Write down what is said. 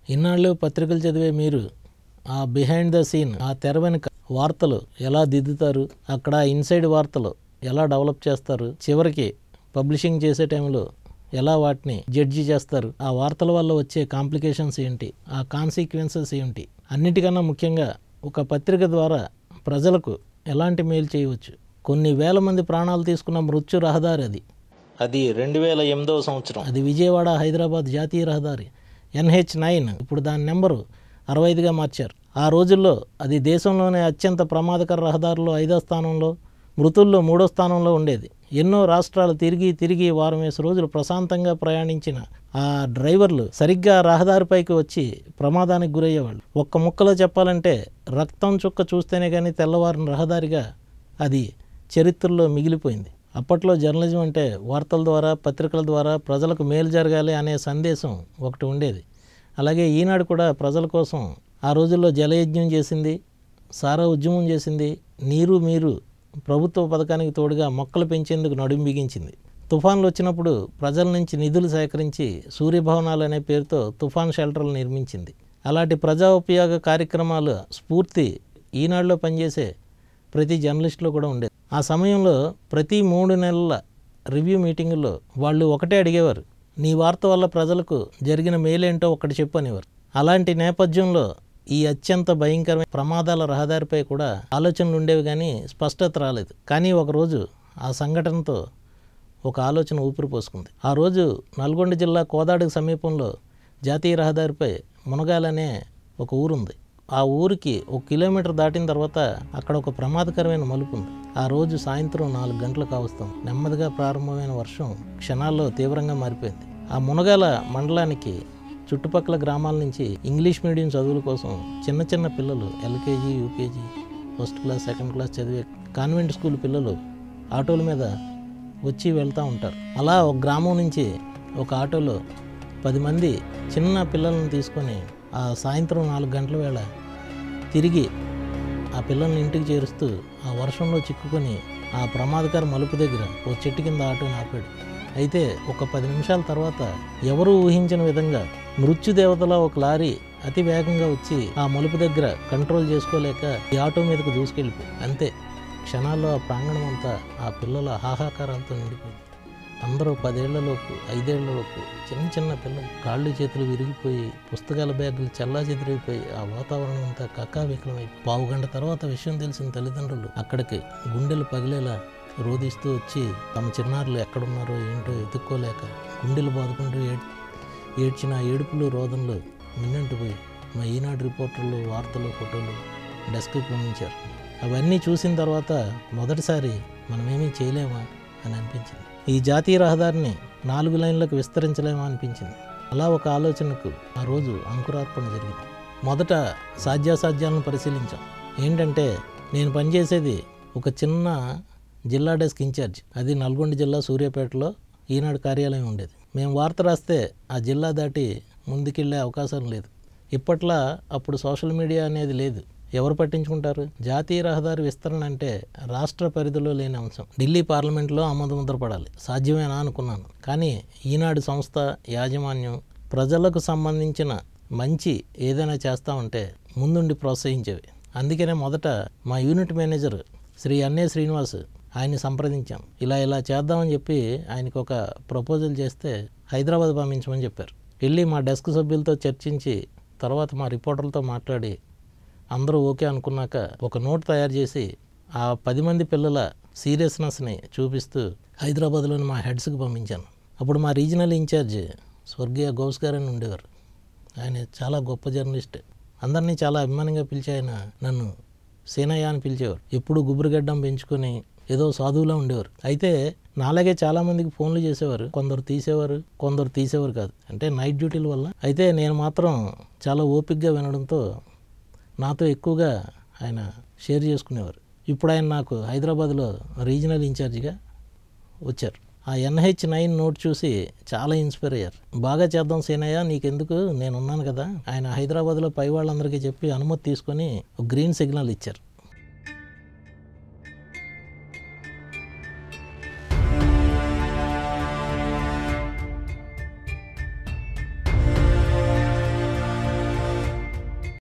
ఇన్నాళ్ళు పత్రికలు చదివే మీరు ఆ బిహైండ్ ద సీన్ ఆ తెర వెనుక వార్తలు ఎలా దిద్దుతారు అక్కడ ఇన్సైడ్ వార్తలు ఎలా డెవలప్ చేస్తారు చివరికి పబ్లిషింగ్ చేసే టైంలో ఎలా వాటిని జడ్జి చేస్తారు ఆ వార్తల వల్ల వచ్చే కాంప్లికేషన్స్ ఏంటి ఆ కాన్సిక్వెన్సెస్ ఏంటి అన్నిటికన్నా ముఖ్యంగా ఒక పత్రిక ద్వారా ప్రజలకు ఎలాంటి మేలు చేయవచ్చు కొన్ని వేల మంది ప్రాణాలు తీసుకున్న మృత్యు రహదారి అది అది రెండు వేల ఎనిమిదవ సంవత్సరం అది విజయవాడ హైదరాబాద్ జాతీయ రహదారి ఎన్హెచ్ నైన్ ఇప్పుడు దాని నెంబరు అరవై ఐదుగా మార్చారు ఆ రోజుల్లో అది దేశంలోనే అత్యంత ప్రమాదకర రహదారిలో ఐదో స్థానంలో మృతుల్లో మూడో స్థానంలో ఉండేది ఎన్నో రాష్ట్రాలు తిరిగి తిరిగి వారం వేసి రోజులు ప్రశాంతంగా ప్రయాణించిన ఆ డ్రైవర్లు సరిగ్గా రహదారిపైకి వచ్చి ప్రమాదానికి గురయ్యేవాళ్ళు ఒక్క ముక్కలో చెప్పాలంటే రక్తం చుక్క చూస్తేనే కానీ తెల్లవారిన రహదారిగా అది చరిత్రలో మిగిలిపోయింది అప్పట్లో జర్నలిజం అంటే వార్తల ద్వారా పత్రికల ద్వారా ప్రజలకు మేలు జరగాలి అనే సందేశం ఒకటి ఉండేది అలాగే ఈనాడు కూడా ప్రజల కోసం ఆ రోజుల్లో జలయజ్ఞం చేసింది సారా ఉద్యమం చేసింది నీరు మీరు ప్రభుత్వ పథకానికి తోడుగా మొక్కలు పెంచేందుకు నడుం బిగించింది తుఫాన్లు వచ్చినప్పుడు ప్రజల నుంచి నిధులు సేకరించి సూర్యభవనాలు అనే పేరుతో తుఫాన్ షెల్టర్లు నిర్మించింది అలాంటి ప్రజా ఉపయోగ కార్యక్రమాలు స్ఫూర్తి ఈనాడులో పనిచేసే ప్రతి జర్నలిస్టులో కూడా ఉండేది ఆ సమయంలో ప్రతి మూడు నెలల రివ్యూ మీటింగుల్లో వాళ్ళు ఒకటే అడిగేవారు నీ వార్త వల్ల ప్రజలకు జరిగిన మేలేంటో ఒకటి చెప్పు అనేవారు అలాంటి నేపథ్యంలో ఈ అత్యంత భయంకరమైన ప్రమాదాల రహదారిపై కూడా ఆలోచనలు ఉండేవి కానీ స్పష్టత రాలేదు కానీ ఒకరోజు ఆ సంఘటనతో ఒక ఆలోచన ఊపిరి పోసుకుంది ఆ రోజు నల్గొండ జిల్లా కోదాడికి సమీపంలో జాతీయ రహదారిపై మునగాలనే ఒక ఊరుంది ఆ ఊరికి ఒక కిలోమీటర్ దాటిన తర్వాత అక్కడ ఒక ప్రమాదకరమైన మలుపు ఉంది ఆ రోజు సాయంత్రం నాలుగు గంటలు కావస్తాం నెమ్మదిగా ప్రారంభమైన వర్షం క్షణాల్లో తీవ్రంగా మారిపోయింది ఆ మునగాల మండలానికి చుట్టుపక్కల గ్రామాల నుంచి ఇంగ్లీష్ మీడియం చదువుల కోసం చిన్న చిన్న పిల్లలు LKG UKG first class second class చదివే కాన్వెంట్ స్కూల్ పిల్లలు ఆటోల మీద వచ్చి వెళ్తూ ఉంటారు అలా ఒక గ్రామం నుంచి ఒక ఆటోలో పది మంది చిన్న పిల్లలను తీసుకొని ఆ సాయంత్రం నాలుగు గంటల వేళ తిరిగి ఆ పిల్లల్ని ఇంటికి చేరుస్తూ ఆ వర్షంలో చిక్కుకొని ఆ ప్రమాదకర మలుపు దగ్గర ఓ చెట్టు కింద ఆటోని ఆపాడు అయితే ఒక పది నిమిషాల తర్వాత ఎవరూ ఊహించిన విధంగా మృత్యుదేవతలా ఒక లారీ అతి వేగంగా వచ్చి ఆ మలుపు దగ్గర కంట్రోల్ చేసుకోలేక ఈ ఆటో మీదకు దూసుకెళ్ళిపోయి అంతే క్షణాల్లో ఆ ప్రాంగణం అంతా ఆ పిల్లల హాహాకారాలతో నిండిపోయింది అందరూ పదేళ్లలోపు ఐదేళ్లలోపు చిన్న చిన్న పిల్లలు కాళ్ళు చేతులు విరిగిపోయి పుస్తకాల బ్యాగులు చల్లా చెదిరిగిపోయి ఆ వాతావరణం అంతా కక్కావికలమై పావు గంట తర్వాత విషయం తెలిసిన తల్లిదండ్రులు అక్కడికి గుండెలు పగిలేలా రోధిస్తూ వచ్చి తమ చిన్నారులు ఎక్కడున్నారో ఏంటో ఎత్తుక్కోలేక గుండెలు బాదుకుంటూ ఏడ్ ఏడ్చిన ఆ ఏడుపులు రోదనలు మిన్నంటిపోయి మా ఈనాడు రిపోర్టర్లు వార్తలు ఫోటోలు డెస్క్కి పంపించారు అవన్నీ చూసిన తర్వాత మొదటిసారి మనమేమీ చేయలేమా అని అనిపించింది ఈ జాతీయ రహదారిని నాలుగు లైన్లకు విస్తరించలేమా అనిపించింది అలా ఒక ఆలోచనకు ఆ రోజు అంకురార్పణ జరిగింది మొదట సాధ్యాసాధ్యాలను పరిశీలించాం ఏంటంటే నేను పనిచేసేది ఒక చిన్న జిల్లా డెస్క్ ఇన్ఛార్జ్ అది నల్గొండ జిల్లా సూర్యాపేటలో ఈనాడు కార్యాలయం ఉండేది మేము వార్త రాస్తే ఆ జిల్లా దాటి ముందుకెళ్ళే అవకాశం లేదు ఇప్పట్లా అప్పుడు సోషల్ మీడియా అనేది లేదు ఎవరు పట్టించుకుంటారు జాతీయ రహదారి విస్తరణ అంటే రాష్ట్ర పరిధిలో లేని అంశం ఢిల్లీ పార్లమెంట్లో ఆమోదముద్ర పడాలి సాధ్యమేనా అనుకున్నాను కానీ ఈనాడు సంస్థ యాజమాన్యం ప్రజలకు సంబంధించిన మంచి ఏదైనా చేస్తా ఉంటే ముందుండి ప్రోత్సహించేవి అందుకనే మొదట మా యూనిట్ మేనేజర్ శ్రీ అన్నే శ్రీనివాస్ ఆయన్ని సంప్రదించాం ఇలా ఇలా చేద్దామని చెప్పి ఆయనకు ఒక ప్రపోజల్ చేస్తే హైదరాబాద్ పంపించమని చెప్పారు వెళ్ళి మా డెస్క్ సభ్యులతో చర్చించి తర్వాత మా రిపోర్టర్లతో మాట్లాడి అందరూ ఓకే అనుకున్నాక ఒక నోట్ తయారు చేసి ఆ పది మంది పిల్లల సీరియస్నెస్ని చూపిస్తూ హైదరాబాద్లోని మా హెడ్స్కి పంపించాను అప్పుడు మా రీజనల్ ఇన్ఛార్జ్ స్వర్గీయ గౌస్ గారు అని ఉండేవారు ఆయన చాలా గొప్ప జర్నలిస్ట్ అందరినీ చాలా అభిమానంగా పిలిచి ఆయన నన్ను సేనయ్య అని పిలిచేవారు ఎప్పుడు గుబురుగడ్డం పెంచుకొని ఏదో సాధువులా ఉండేవారు అయితే నాలాగే చాలా మందికి ఫోన్లు చేసేవారు కొందరు తీసేవారు కొందరు తీసేవారు కాదు అంటే నైట్ డ్యూటీల వల్ల అయితే నేను మాత్రం చాలా ఓపిక్గా వినడంతో నాతో ఎక్కువగా ఆయన షేర్ చేసుకునేవారు ఇప్పుడు ఆయన నాకు హైదరాబాద్లో రీజనల్ ఇన్ఛార్జిగా వచ్చారు ఆ ఎన్హెచ్ నైన్ నోట్ చూసి చాలా ఇన్స్పైర్ అయ్యారు బాగా చేద్దాం సేనయ్య నీకెందుకు నేను ఉన్నాను కదా ఆయన హైదరాబాద్లో పై వాళ్ళందరికీ చెప్పి అనుమతి తీసుకొని ఒక గ్రీన్ సిగ్నల్ ఇచ్చారు